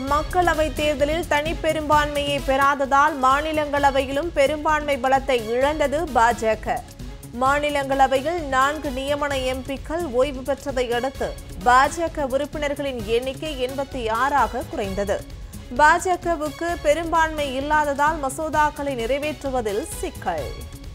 மக்களவை தேர்தலில் தனிப்பெரும்பான்மையை பெறாததால் மாநிலங்களவையிலும் பெரும்பான்மை பலத்தை இழந்தது பாஜக மாநிலங்களவையில் நான்கு நியமன எம்பிக்கள் ஓய்வு பெற்றதை அடுத்து பாஜக உறுப்பினர்களின் எண்ணிக்கை எண்பத்தி ஆறாக குறைந்தது பாஜகவுக்கு பெரும்பான்மை இல்லாததால் மசோதாக்களை நிறைவேற்றுவதில் சிக்கல்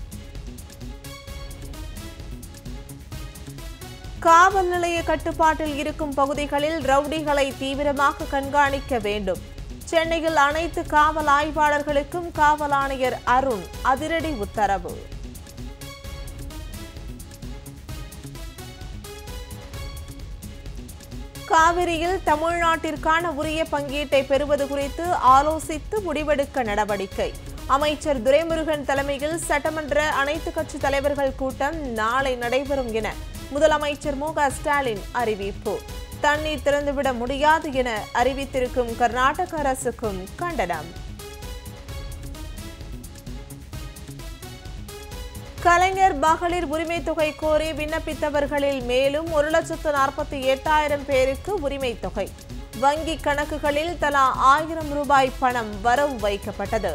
காவல் நிலைய கட்டுப்பாட்டில் இருக்கும் பகுதிகளில் ரவுடிகளை தீவிரமாக கண்காணிக்க வேண்டும் சென்னையில் அனைத்து காவல் ஆய்வாளர்களுக்கும் காவல் ஆணையர் அருண் அதிரடி உத்தரவு காவிரியில் தமிழ்நாட்டிற்கான உரிய பங்கீட்டை பெறுவது குறித்து ஆலோசித்து முடிவெடுக்க நடவடிக்கை அமைச்சர் துரைமுருகன் தலைமையில் சட்டமன்ற அனைத்து கட்சி தலைவர்கள் கூட்டம் நாளை நடைபெறும் என முதலமைச்சர் மு க ஸ்டாலின் அறிவிப்பு தண்ணீர் திறந்துவிட முடியாது என அறிவித்திருக்கும் கர்நாடக அரசுக்கும் கண்டனம் கலைஞர் மகளிர் உரிமை தொகை கோரி விண்ணப்பித்தவர்களில் மேலும் ஒரு லட்சத்து நாற்பத்தி எட்டாயிரம் பேருக்கு உரிமை தொகை வங்கி கணக்குகளில் தலா ஆயிரம் ரூபாய் பணம் வரவு வைக்கப்பட்டது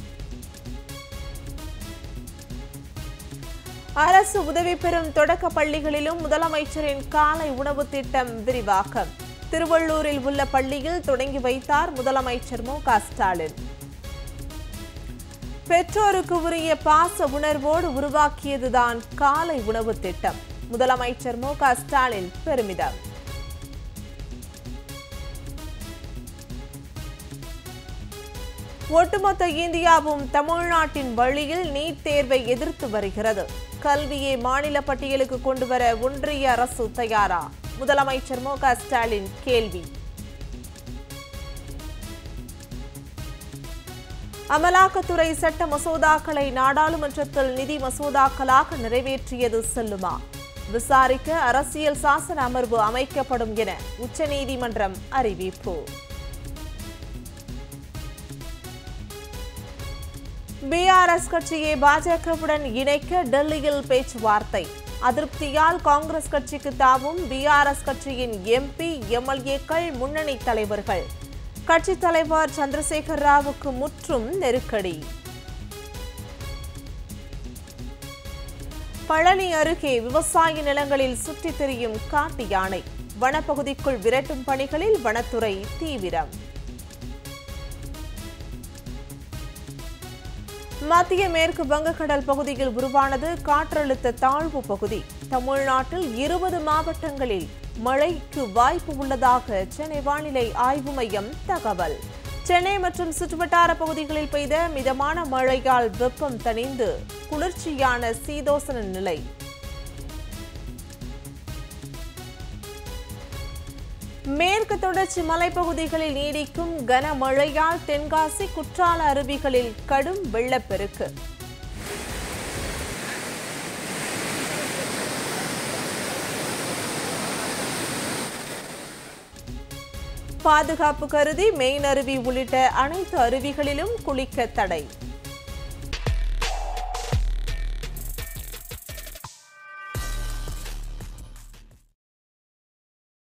அரசு உதவி பெறும் தொடக்க பள்ளிகளிலும் முதலமைச்சரின் காலை உணவு திட்டம் விரிவாக்கம் திருவள்ளூரில் உள்ள பள்ளியில் தொடங்கி வைத்தார் முதலமைச்சர் மு க ஸ்டாலின் பெற்றோருக்கு உரிய பாச உணர்வோடு உருவாக்கியதுதான் காலை உணவு திட்டம் முதலமைச்சர் மு க ஸ்டாலின் பெருமிதம் ஒட்டுமொத்த இந்தியாவும் தமிழ்நாட்டின் வழியில் நீட் தேர்வை எதிர்த்து வருகிறது கல்வியை மாநில பட்டியலுக்கு கொண்டுவர ஒன்றிய அரசு தயாரா முதலமைச்சர் மு க ஸ்டாலின் கேள்வி அமலாக்கத்துறை சட்ட மசோதாக்களை நாடாளுமன்றத்தில் நிதி மசோதாக்களாக நிறைவேற்றியது செல்லுமா விசாரிக்க அரசியல் சாசன அமர்வு அமைக்கப்படும் என உச்சநீதிமன்றம் அறிவிப்பு பிஆர்எஸ் கட்சியை பாஜகவுடன் இணைக்க டெல்லியில் பேச்சுவார்த்தை அதிருப்தியால் காங்கிரஸ் கட்சிக்கு தாவும் பிஆர்எஸ் கட்சியின் எம்பி எம்எல்ஏக்கள் முன்னணி தலைவர்கள் கட்சித் தலைவர் சந்திரசேகர் ராவுக்கு முற்றும் நெருக்கடி பழனி அருகே விவசாய நிலங்களில் சுற்றித் திரியும் காட்டு யானை வனப்பகுதிக்குள் விரட்டும் பணிகளில் வனத்துறை தீவிரம் மத்திய மேற்கு வங்கக்கடல் பகுதியில் உருவானது காற்றழுத்த தாழ்வு பகுதி தமிழ்நாட்டில் இருபது மாவட்டங்களில் மழைக்கு வாய்ப்பு உள்ளதாக சென்னை வானிலை ஆய்வு மையம் தகவல் சென்னை மற்றும் சுற்றுவட்டார பகுதிகளில் பெய்த மிதமான மழையால் வெப்பம் தணிந்து குளிர்ச்சியான சீதோசன நிலை மேற்கு தொடர்ச்சி மலைப்பகுதிகளில் நீடிக்கும் கனமழையால் தென்காசி குற்றால அருவிகளில் கடும் வெள்ளப்பெருக்கு பாதுகாப்பு கருதி மெயின் அருவி உள்ளிட்ட அனைத்து அருவிகளிலும் குளிக்க தடை